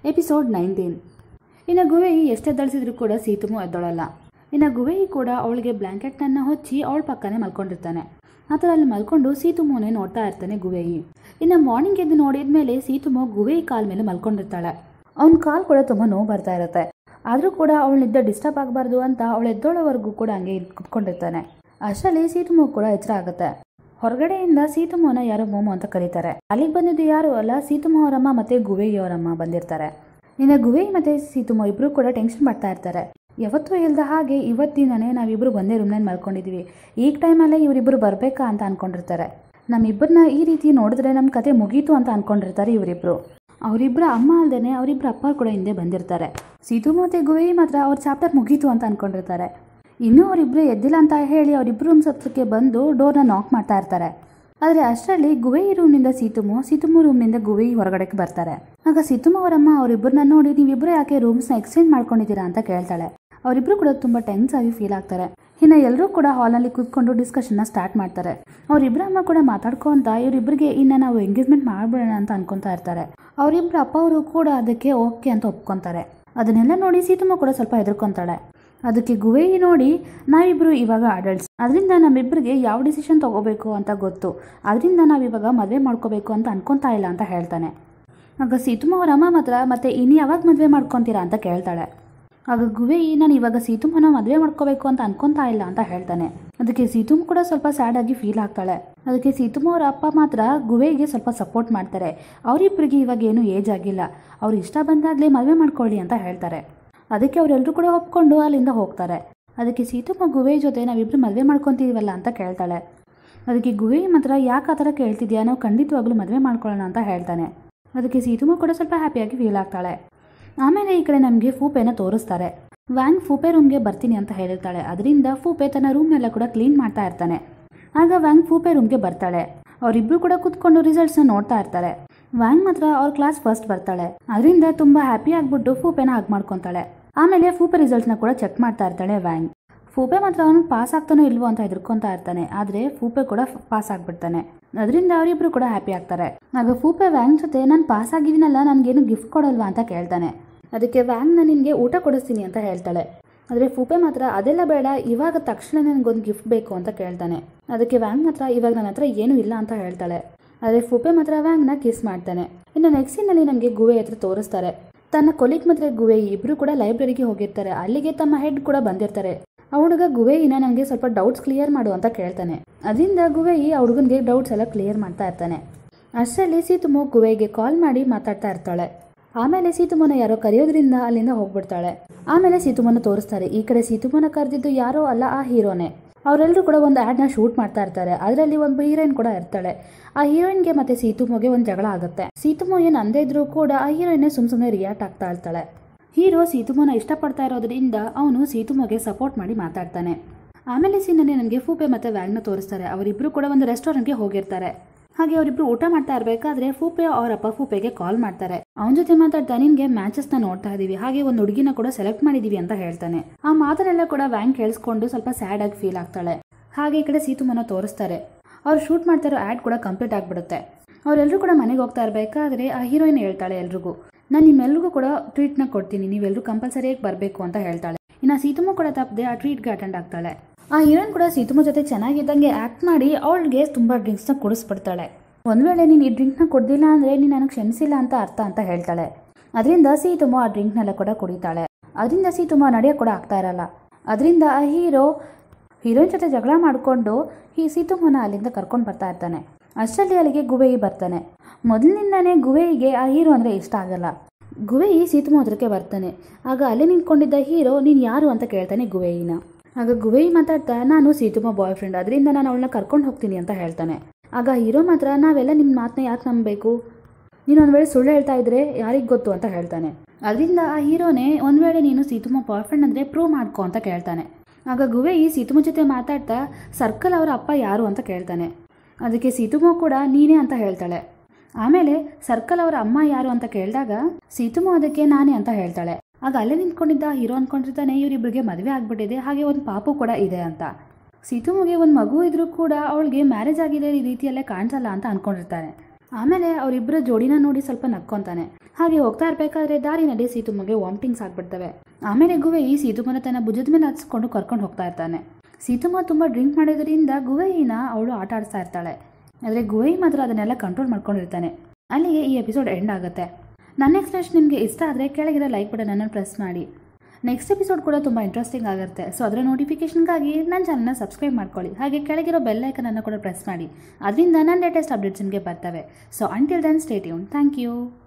ಎಪಿಸೋಡ್ ನೈನ್ಟೀನ್ ಇನ್ನು ಗುವೇಯಿ ಎಷ್ಟೆದ್ದಳಿಸಿದ್ರು ಕೂಡ ಸೀತುಮು ಎದ್ದೊಳಲ್ಲ ಇನ್ನು ಗುವೇಯಿ ಕೂಡ ಅವಳಿಗೆ ಬ್ಲ್ಯಾಂಕೆಟ್ನನ್ನು ಹೊಚ್ಚಿ ಅವಳ ಪಕ್ಕನೇ ಮಲ್ಕೊಂಡಿರ್ತಾನೆ ಆ ಥರ ಅಲ್ಲಿ ಮಲ್ಕೊಂಡು ಸೀತುಮೋನೆ ನೋಡ್ತಾ ಇರ್ತಾನೆ ಗುವೇಯಿ ಇನ್ನು ಮಾರ್ನಿಂಗ್ ಎದ್ದು ನೋಡಿದ ಮೇಲೆ ಸೀತುಮೋ ಗುವೇಯಿ ಕಾಲ್ ಮೇಲೆ ಮಲ್ಕೊಂಡಿರ್ತಾಳೆ ಅವನ ಕಾಲ್ ಕೂಡ ತುಂಬ ನೋವು ಬರ್ತಾ ಇರುತ್ತೆ ಆದರೂ ಕೂಡ ಅವಳಿದ್ದ ಡಿಸ್ಟರ್ಬ್ ಆಗಬಾರ್ದು ಅಂತ ಅವಳು ಎದ್ದೋಳವರೆಗೂ ಕೂಡ ಹಂಗೆ ಕುತ್ಕೊಂಡಿರ್ತಾನೆ ಅಷ್ಟರಲ್ಲಿ ಸೀತುಮೋ ಕೂಡ ಎಚ್ಚರ ಆಗುತ್ತೆ ಹೊರಗಡೆಯಿಂದ ಸೀತುಮೋನ ಯಾರೋ ಮೋಮೋ ಅಂತ ಕರೀತಾರೆ ಅಲ್ಲಿಗೆ ಬಂದಿದ್ದು ಯಾರು ಅಲ್ಲ ಸೀತುಮೋ ಅವರಮ್ಮ ಮತ್ತೆ ಗುವೇಯಿ ಅವರಮ್ಮ ಬಂದಿರ್ತಾರೆ ಇನ್ನು ಗುವೇಯಿ ಮತ್ತೆ ಸೀತುಮೋ ಇಬ್ರು ಕೂಡ ಟೆನ್ಷನ್ ಮಾಡ್ತಾ ಇರ್ತಾರೆ ಯಾವತ್ತೂ ಇಲ್ದ ಹಾಗೆ ಇವತ್ತಿನನೇ ನಾವಿಬ್ರು ಒಂದೇ ರೂಮ್ನಲ್ಲಿ ಮಲ್ಕೊಂಡಿದ್ದೀವಿ ಈಗ ಟೈಮಲ್ಲೇ ಇವರಿಬ್ಬರು ಬರಬೇಕಾ ಅಂತ ಅನ್ಕೊಂಡಿರ್ತಾರೆ ನಮ್ಮಿಬ್ಬರನ್ನ ಈ ರೀತಿ ನೋಡಿದ್ರೆ ನಮ್ಮ ಕತೆ ಮುಗೀತು ಅಂತ ಅನ್ಕೊಂಡಿರ್ತಾರೆ ಇವರಿಬ್ರು ಅವರಿಬ್ಬರ ಅಮ್ಮ ಅಲ್ಲದೆ ಅವರಿಬ್ಬರ ಅಪ್ಪ ಕೂಡ ಹಿಂದೆ ಬಂದಿರ್ತಾರೆ ಸೀತು ಮತ್ತೆ ಗುವೇಯಿ ಮಾತ್ರ ಅವ್ರ ಚಾಪ್ಟರ್ ಮುಗೀತು ಅಂತ ಅನ್ಕೊಂಡಿರ್ತಾರೆ ಇನ್ನೂ ಅವರಿಬ್ರು ಎದ್ದಿಲ್ಲ ಅಂತ ಹೇಳಿ ಅವರಿಬ್ಬರು ರೂಮ್ ಸತ್ತಕ್ಕೆ ಬಂದು ಡೋರ್ನ ನಾಕ್ ಮಾಡ್ತಾ ಇರ್ತಾರೆ ಆದರೆ ಅಷ್ಟರಲ್ಲಿ ಗುವೇಯಿ ರೂಮ್ನಿಂದ ಸೀತುಮು ಸೀತುಮು ರೂಮ್ನಿಂದ ಗುವೇಯಿ ಹೊರಗಡೆಗೆ ಬರ್ತಾರೆ ಆಗ ಸೀತುಮು ಅವರಮ್ಮ ಅವರಿಬ್ಬರನ್ನ ನೋಡಿ ನೀವಿಬ್ಬರು ಯಾಕೆ ರೂಮ್ಸ್ನ ಎಕ್ಸ್ಚೇಂಜ್ ಮಾಡ್ಕೊಂಡಿದ್ದೀರಾ ಅಂತ ಕೇಳ್ತಾಳೆ ಅವರಿಬ್ರು ಕೂಡ ತುಂಬ ಟೆನ್ಸ್ ಆಗಿ ಫೀಲ್ ಆಗ್ತಾರೆ ಇನ್ನು ಎಲ್ಲರೂ ಕೂಡ ಹಾಲ್ನಲ್ಲಿ ಕೂತ್ಕೊಂಡು ಡಿಸ್ಕಷನ್ನ ಸ್ಟಾರ್ಟ್ ಮಾಡ್ತಾರೆ ಅವರಿಬ್ಬರ ಅಮ್ಮ ಕೂಡ ಮಾತಾಡ್ಕೊಂತ ಇವರಿಬ್ಬರಿಗೆ ಇನ್ನು ನಾವು ಎಂಗೇಜ್ಮೆಂಟ್ ಮಾಡ್ಬಿಡೋಣ ಅಂತ ಅನ್ಕೊಂತಾ ಇರ್ತಾರೆ ಅವರಿಬ್ಬರ ಅಪ್ಪ ಅವರು ಕೂಡ ಅದಕ್ಕೆ ಓಕೆ ಅಂತ ಒಪ್ಕೊಂತಾರೆ ಅದನ್ನೆಲ್ಲ ನೋಡಿ ಸೀತಮ್ಮ ಕೂಡ ಸ್ವಲ್ಪ ಹೆದರ್ಕೊಂತಾಳೆ ಅದಕ್ಕೆ ಗುವೇಯಿ ನೋಡಿ ನಾವಿಬ್ಬರು ಇವಾಗ ಅಡಲ್ಟ್ಸ್ ಅದರಿಂದ ನಮ್ಮಿಬ್ಬರಿಗೆ ಯಾವ ಡಿಸಿಷನ್ ತಗೋಬೇಕು ಅಂತ ಗೊತ್ತು ಅದರಿಂದ ನಾವಿವಾಗ ಮದುವೆ ಮಾಡ್ಕೋಬೇಕು ಅಂತ ಅನ್ಕೊಂತಾ ಇಲ್ಲ ಅಂತ ಹೇಳ್ತಾನೆ ಆಗ ಸೀತಮ್ಮ ಅವ್ರ ಅಮ್ಮ ಮಾತ್ರ ಮತ್ತೆ ಇನ್ನು ಯಾವಾಗ ಮದುವೆ ಮಾಡ್ಕೊತೀರಾ ಅಂತ ಕೇಳ್ತಾಳೆ ಆಗ ಗುವೇಯಿ ನಾನು ಇವಾಗ ಸೀತುಮನ ಮದುವೆ ಮಾಡ್ಕೋಬೇಕು ಅಂತ ಅನ್ಕೊಂತಾ ಇಲ್ಲ ಅಂತ ಹೇಳ್ತಾನೆ ಅದಕ್ಕೆ ಸೀತುಮ್ ಕೂಡ ಸ್ವಲ್ಪ ಸ್ಯಾಡ್ ಆಗಿ ಫೀಲ್ ಆಗ್ತಾಳೆ ಅದಕ್ಕೆ ಸೀತುಮ್ ಅವರ ಅಪ್ಪ ಮಾತ್ರ ಗುವೇಗೆ ಸ್ವಲ್ಪ ಸಪೋರ್ಟ್ ಮಾಡ್ತಾರೆ ಅವರಿಬ್ಬರಿಗೆ ಇವಾಗ ಏನು ಏಜ್ ಆಗಿಲ್ಲ ಅವ್ರು ಇಷ್ಟ ಬಂದಾಗಲೇ ಮದುವೆ ಮಾಡ್ಕೊಳ್ಳಿ ಅಂತ ಹೇಳ್ತಾರೆ ಅದಕ್ಕೆ ಅವರೆಲ್ಲರೂ ಕೂಡ ಒಪ್ಕೊಂಡು ಅಲ್ಲಿಂದ ಹೋಗ್ತಾರೆ ಅದಕ್ಕೆ ಸೀತಮ್ಮ ಗುವೆ ಜೊತೆ ನಾವಿಬ್ರು ಮದುವೆ ಮಾಡ್ಕೊತೀವಲ್ಲ ಅಂತ ಕೇಳ್ತಾಳೆ ಅದಕ್ಕೆ ಗುವೆ ಮಾತ್ರ ಯಾಕೆ ಆ ಥರ ಕೇಳ್ತಿದ್ಯಾ ನಾವು ಖಂಡಿತವಾಗ್ಲೂ ಮದುವೆ ಮಾಡ್ಕೊಳ್ಳೋಣ ಅಂತ ಹೇಳ್ತಾನೆ ಅದಕ್ಕೆ ಸೀತಮ್ಮ ಕೂಡ ಸ್ವಲ್ಪ ಹ್ಯಾಪಿಯಾಗಿ ಫೀಲ್ ಆಗ್ತಾಳೆ ಆಮೇಲೆ ಈ ಕಡೆ ನಮಗೆ ಫೂಪೆನ ತೋರಿಸ್ತಾರೆ ವ್ಯಾಂಗ್ ಫೂಪೆ ರೂಮ್ಗೆ ಬರ್ತೀನಿ ಅಂತ ಹೇಳಿರ್ತಾಳೆ ಅದರಿಂದ ಫೂಪೆ ತನ್ನ ರೂಮ್ನೆಲ್ಲ ಕೂಡ ಕ್ಲೀನ್ ಮಾಡ್ತಾ ಇರ್ತಾನೆ ಆಗ ವ್ಯಾಂಗ್ ಫೂಪೆ ರೂಮ್ಗೆ ಬರ್ತಾಳೆ ಅವರಿಬ್ರು ಕೂಡ ಕೂತ್ಕೊಂಡು ರಿಸಲ್ಟ್ಸ್ನ ನೋಡ್ತಾ ಇರ್ತಾರೆ ವ್ಯಾಂಗ್ ಮಾತ್ರ ಅವ್ರ ಕ್ಲಾಸ್ ಫಸ್ಟ್ ಬರ್ತಾಳೆ ಅದರಿಂದ ತುಂಬ ಹ್ಯಾಪಿ ಆಗ್ಬಿಟ್ಟು ಫೂಪೆನ ಹಾಗೆ ಮಾಡ್ಕೊತಾಳೆ ಆಮೇಲೆ ಫೂಪೆ ರಿಸಲ್ಟ್ಸ್ನ ಕೂಡ ಚೆಕ್ ಮಾಡ್ತಾ ಇರ್ತಾಳೆ ವ್ಯಾಂಗ್ ಫೂಪೆ ಮಾತ್ರ ಅವನು ಪಾಸ್ ಆಗ್ತಾನೋ ಇಲ್ವೋ ಅಂತ ಹೆದರ್ಕೊಂತಾ ಇರ್ತಾನೆ ಆದರೆ ಫೂಪೆ ಕೂಡ ಪಾಸ್ ಆಗ್ಬಿಡ್ತಾನೆ ಅದರಿಂದ ಅವರಿಬ್ರು ಕೂಡ ಹ್ಯಾಪಿ ಆಗ್ತಾರೆ ಆಗ ಫೂಪೆ ವ್ಯಾಂಗ್ ಜೊತೆ ನಾನು ಪಾಸ್ ಆಗಿದ್ದೀನಲ್ಲ ನನಗೇನು ಗಿಫ್ಟ್ ಕೊಡಲ್ವಾ ಅಂತ ಕೇಳ್ತಾನೆ ಅದಕ್ಕೆ ವ್ಯಾಂಗ್ ನಾನು ನಿನಗೆ ಊಟ ಕೊಡಿಸ್ತೀನಿ ಅಂತ ಹೇಳ್ತಾಳೆ ಆದರೆ ಫೂಪೆ ಮಾತ್ರ ಅದೆಲ್ಲ ಬೇಡ ಇವಾಗ ತಕ್ಷಣ ನನಗೊಂದು ಗಿಫ್ಟ್ ಬೇಕು ಅಂತ ಕೇಳ್ತಾನೆ ಅದಕ್ಕೆ ವ್ಯಾಂಗ್ ಮಾತ್ರ ಇವಾಗ ನನ್ನ ಹತ್ರ ಏನೂ ಇಲ್ಲ ಅಂತ ಹೇಳ್ತಾಳೆ ಆದರೆ ಫೂಪೆ ಮಾತ್ರ ವ್ಯಾಂಗ್ನ ಕಿಸ್ ಮಾಡ್ತಾನೆ ಇನ್ನು ನೆಕ್ಸ್ಟ್ ಸೀನಲ್ಲಿ ನಮಗೆ ಗುವೆ ಹತ್ರ ತೋರಿಸ್ತಾರೆ ತನ್ನ ಕೊಲಿಗ್ ಮತ್ತೆ ಗುವೆ ಇಬ್ರು ಕೂಡ ಲೈಬ್ರರಿಗೆ ಹೋಗಿರ್ತಾರೆ ಅಲ್ಲಿಗೆ ತಮ್ಮ ಹೆಡ್ ಕೂಡ ಬಂದಿರ್ತಾರೆ ಆ ಹುಡುಗ ಗುವೇಯಿನ ನನಗೆ ಸ್ವಲ್ಪ ಡೌಟ್ಸ್ ಕ್ಲಿಯರ್ ಮಾಡು ಅಂತ ಕೇಳ್ತಾನೆ ಅದರಿಂದ ಗುವೇಯಿ ಆ ಹುಡುಗನಿಗೆ ಡೌಟ್ಸ್ ಎಲ್ಲ ಕ್ಲಿಯರ್ ಮಾಡ್ತಾ ಇರ್ತಾನೆ ಅಷ್ಟರಲ್ಲಿ ಸೀತುಮು ಗುವೇಗೆ ಕಾಲ್ ಮಾಡಿ ಮಾತಾಡ್ತಾ ಇರ್ತಾಳೆ ಆಮೇಲೆ ಸೀತುಮನ ಯಾರೋ ಕರೆಯೋದ್ರಿಂದ ಅಲ್ಲಿಂದ ಹೋಗ್ಬಿಡ್ತಾಳೆ ಆಮೇಲೆ ಸೀತುಮನ ತೋರಿಸ್ತಾರೆ ಈ ಕಡೆ ಸೀತುಮನ ಕರೆದಿದ್ದು ಯಾರೋ ಅಲ್ಲ ಆ ಹೀರೋನೇ ಅವರೆಲ್ಲರೂ ಕೂಡ ಒಂದು ಆ್ಯಡ್ನ ಶೂಟ್ ಮಾಡ್ತಾ ಇರ್ತಾರೆ ಅದರಲ್ಲಿ ಒಂದು ಹೀರೋಯಿನ್ ಕೂಡ ಇರ್ತಾಳೆ ಆ ಹೀರೋಯಿನ್ಗೆ ಮತ್ತೆ ಸೀತುಮೋಗೆ ಒಂದು ಜಗಳ ಆಗುತ್ತೆ ಸೀತುಮೋ ಏನು ಅಂದೇ ಇದ್ರೂ ಕೂಡ ಆ ಹೀರೋಯಿನ್ ಸುಮ್ ಸುಮ್ಮನೆ ರಿಯಾಕ್ಟ್ ಆಗ್ತಾ ಇರ್ತಾಳೆ ಹೀರೋ ಸೀತುಮನ ಇಷ್ಟಪಡ್ತಾ ಇರೋದ್ರಿಂದ ಅವನು ಸೀತುಮಗೆ ಸಪೋರ್ಟ್ ಮಾಡಿ ಮಾತಾಡ್ತಾನೆ ಆಮೇಲೆ ಸೀನಲ್ಲಿ ನನಗೆ ಫೂಪೆ ಮತ್ತೆ ವ್ಯಾಂಗ್ನ ತೋರಿಸ್ತಾರೆ ಅವರಿಬ್ರು ಕೂಡ ಒಂದು ರೆಸ್ಟೋರೆಂಟ್ಗೆ ಹೋಗಿರ್ತಾರೆ ಹಾಗೆ ಅವರಿಬ್ರು ಊಟ ಮಾಡ್ತಾ ಇರಬೇಕಾದ್ರೆ ಫೂಪೆ ಅವರಪ್ಪ ಫೂಪೆಗೆ ಕಾಲ್ ಮಾಡ್ತಾರೆ ಅವನ ಜೊತೆ ಮಾತಾಡ್ತಾ ನಿನ್ಗೆ ಮ್ಯಾಚಸ್ನ ನೋಡ್ತಾ ಇದೀವಿ ಹಾಗೆ ಒಂದು ಹುಡುಗಿನ ಕೂಡ ಸೆಲೆಕ್ಟ್ ಮಾಡಿದೀವಿ ಅಂತ ಹೇಳ್ತಾನೆ ಆ ಮಾತನ್ನೆಲ್ಲ ಕೂಡ ವ್ಯಾಂಗ್ ಕೇಳಿಸ್ಕೊಂಡು ಸ್ವಲ್ಪ ಸ್ಯಾಡ್ ಆಗಿ ಫೀಲ್ ಆಗ್ತಾಳೆ ಹಾಗೆ ಈ ಕಡೆ ಸೀತುಮನ ತೋರಿಸ್ತಾರೆ ಅವ್ರು ಶೂಟ್ ಮಾಡ್ತಾ ಇರೋ ಆ್ಯಡ್ ಕೂಡ ಕಂಪ್ಲೀಟ್ ಆಗಿಬಿಡುತ್ತೆ ಅವರೆಲ್ಲರೂ ಕೂಡ ಮನೆಗೆ ಹೋಗ್ತಾ ಇರಬೇಕಾದ್ರೆ ಆ ಹೀರೋಯಿನ್ ಹೇಳ್ತಾಳೆ ಎಲ್ರಿಗೂ ನಾನು ನಿಮ್ಮೆಲ್ರಿಗೂ ಕೂಡ ಟ್ರೀಟ್ನ ಕೊಡ್ತೀನಿ ನೀವೆಲ್ಲರೂ ಕಂಪಲ್ಸರಿಯಾಗಿ ಬರಬೇಕು ಅಂತ ಹೇಳ್ತಾಳೆ ಇನ್ನು ಸೀತಮ್ಮ ಕೂಡ ತಪ್ಪದೆ ಆ ಟ್ರೀಟ್ಗೆ ಅಟೆಂಡ್ ಆಗ್ತಾಳೆ ಆ ಹೀರೋಯಿನ್ ಕೂಡ ಸೀತಮ್ಮ ಜೊತೆ ಚೆನ್ನಾಗಿದ್ದಂಗೆ ಆ್ಯಕ್ಟ್ ಮಾಡಿ ಅವಳಿಗೆ ತುಂಬ ಡ್ರಿಂಕ್ಸ್ನ ಕುಡಿಸ್ಬಿಡ್ತಾಳೆ ಒಂದು ವೇಳೆ ನೀನು ಈ ಡ್ರಿಂಕ್ನ ಕೊಡ್ದಿಲ್ಲ ಅಂದರೆ ನೀನು ನನಗೆ ಕ್ಷಮಿಸಿಲ್ಲ ಅಂತ ಅರ್ಥ ಅಂತ ಹೇಳ್ತಾಳೆ ಅದರಿಂದ ಸೀತಮ್ಮ ಆ ಡ್ರಿಂಕ್ನೆಲ್ಲ ಕೂಡ ಕುಡಿತಾಳೆ ಅದರಿಂದ ಸೀತಮ್ಮ ನಡೆಯೋಕೆ ಕೂಡ ಆಗ್ತಾ ಇರಲ್ಲ ಅದರಿಂದ ಆ ಹೀರೋ ಹೀರೋಯಿನ್ ಜೊತೆ ಜಗಳ ಮಾಡಿಕೊಂಡು ಈ ಸೀತಮ್ಮನ ಅಲ್ಲಿಂದ ಕರ್ಕೊಂಡು ಬರ್ತಾ ಇರ್ತಾನೆ ಅಷ್ಟರಲ್ಲಿ ಅಲ್ಲಿಗೆ ಗುವೇಯಿ ಬರ್ತಾನೆ ಮೊದಲಿನಿಂದಾನೇ ಗುವೇಯಿಗೆ ಆ ಹೀರೋ ಅಂದರೆ ಇಷ್ಟ ಆಗಲ್ಲ ಗುವೇಯಿ ಸೀತಮ್ಮ ಹತ್ರಕ್ಕೆ ಬರ್ತಾನೆ ಆಗ ಅಲ್ಲೇ ನಿಂತ್ಕೊಂಡಿದ್ದ ಹೀರೋ ನೀನು ಯಾರು ಅಂತ ಕೇಳ್ತಾನೆ ಗುವೇಯಿನ ಆಗ ಗುವೇಯಿ ಮಾತಾಡ್ತಾ ನಾನು ಸೀತಮ್ಮ ಬಾಯ್ ಫ್ರೆಂಡ್ ಅದರಿಂದ ನಾನು ಅವಳನ್ನ ಕರ್ಕೊಂಡು ಹೋಗ್ತೀನಿ ಅಂತ ಹೇಳ್ತಾನೆ ಆಗ ಹೀರೋ ಮಾತ್ರ ನಾವೆಲ್ಲ ನಿಮ್ಮ ಮಾತನ್ನ ಯಾಕೆ ನಂಬಬೇಕು ನೀನು ಒಂದು ವೇಳೆ ಸುಳ್ಳು ಹೇಳ್ತಾ ಇದ್ರೆ ಯಾರಿಗೆ ಗೊತ್ತು ಅಂತ ಹೇಳ್ತಾನೆ ಅದರಿಂದ ಆ ಹೀರೋನೇ ಒಂದು ವೇಳೆ ನೀನು ಸೀತಮ್ಮ ಬಾಯ್ ಫ್ರೆಂಡ್ ಅಂದರೆ ಪ್ರೂವ್ ಮಾಡ್ಕೊ ಅಂತ ಕೇಳ್ತಾನೆ ಆಗ ಗುವೇಯಿ ಸೀತಮ್ಮ ಜೊತೆ ಮಾತಾಡ್ತಾ ಸರ್ಕಲ್ ಅವರ ಅಪ್ಪ ಯಾರು ಅಂತ ಕೇಳ್ತಾನೆ ಅದಕ್ಕೆ ಸೀತಮ್ಮ ಕೂಡ ನೀನೇ ಅಂತ ಹೇಳ್ತಾಳೆ ಆಮೇಲೆ ಸರ್ಕಲ್ ಅವರ ಅಮ್ಮ ಯಾರು ಅಂತ ಕೇಳಿದಾಗ ಸೀತಮ್ಮ ಅದಕ್ಕೆ ನಾನೇ ಅಂತ ಹೇಳ್ತಾಳೆ ಆಗ ಅಲ್ಲೇ ನಿಂತ್ಕೊಂಡಿದ್ದ ಹೀರೋ ಅನ್ಕೊಂಡಿರ್ತಾನೆ ಇವರಿಬ್ಬರಿಗೆ ಮದುವೆ ಆಗ್ಬಿಟ್ಟಿದೆ ಹಾಗೆ ಒಂದು ಪಾಪು ಕೂಡ ಇದೆ ಅಂತ ಸೀತುಮಗೆ ಒಂದು ಮಗು ಇದ್ರೂ ಕೂಡ ಅವಳಿಗೆ ಮ್ಯಾರೇಜ್ ಆಗಿದೆ ಈ ರೀತಿಯಲ್ಲೇ ಕಾಣಿಸಲ್ಲ ಅಂತ ಅನ್ಕೊಂಡಿರ್ತಾನೆ ಆಮೇಲೆ ಅವರಿಬ್ಬರ ಜೋಡಿನ ನೋಡಿ ಸ್ವಲ್ಪ ನಕ್ಕೊಂತಾನೆ ಹಾಗೆ ಹೋಗ್ತಾ ಇರ್ಬೇಕಾದ್ರೆ ದಾರಿನಲ್ಲಿ ಸೀತುಮಗೆ ವಾಮಿಟಿಂಗ್ಸ್ ಆಗ್ಬಿಡ್ತವೆ ಆಮೇಲೆ ಗುವೆಯಿ ಸೀತುಮನ ತನ್ನ ಭುಜದ ಮೇಲೆ ಹಚ್ಕೊಂಡು ಕರ್ಕೊಂಡು ಹೋಗ್ತಾ ಇರ್ತಾನೆ ಸೀತುಮ ತುಂಬ ಡ್ರಿಂಕ್ ಮಾಡೋದ್ರಿಂದ ಗುವೆಯಿನ ಅವಳು ಆಟ ಆಡಿಸ್ತಾ ಇರ್ತಾಳೆ ಆದರೆ ಗುವೆಯಿ ಮಾತ್ರ ಅದನ್ನೆಲ್ಲ ಕಂಟ್ರೋಲ್ ಮಾಡ್ಕೊಂಡಿರ್ತಾನೆ ಅಲ್ಲಿಗೆ ಈ ಎಪಿಸೋಡ್ ಎಂಡ್ ಆಗುತ್ತೆ ನನ್ನ ಎಕ್ಸ್ಪ್ರೆಷನ್ ನಿಮಗೆ ಇಷ್ಟ ಆದರೆ ಕೆಳಗಿರೋ ಲೈಕ್ ಬಟನನ್ನು ಪ್ರೆಸ್ ಮಾಡಿ ನೆಕ್ಸ್ಟ್ ಎಪಿಸೋಡ್ ಕೂಡ ತುಂಬ ಇಂಟ್ರೆಸ್ಟಿಂಗ್ ಆಗಿರುತ್ತೆ ಸೊ ಅದರ ನೋಟಿಫಿಕೇಶನ್ಗಾಗಿ ನನ್ನ ಚಾನಲ್ನ ಸಬ್ಸ್ಕ್ರೈಬ್ ಮಾಡ್ಕೊಳ್ಳಿ ಹಾಗೆ ಕೆಳಗಿರೋ ಬೆಲ್ ಐಕನನ್ನು ಕೂಡ ಪ್ರೆಸ್ ಮಾಡಿ ಅದರಿಂದ ನನ್ನ ಲೇಟೆಸ್ಟ್ ಅಪ್ಡೇಟ್ಸ್ ನಿಮಗೆ ಬರ್ತವೆ so until then stay tuned thank you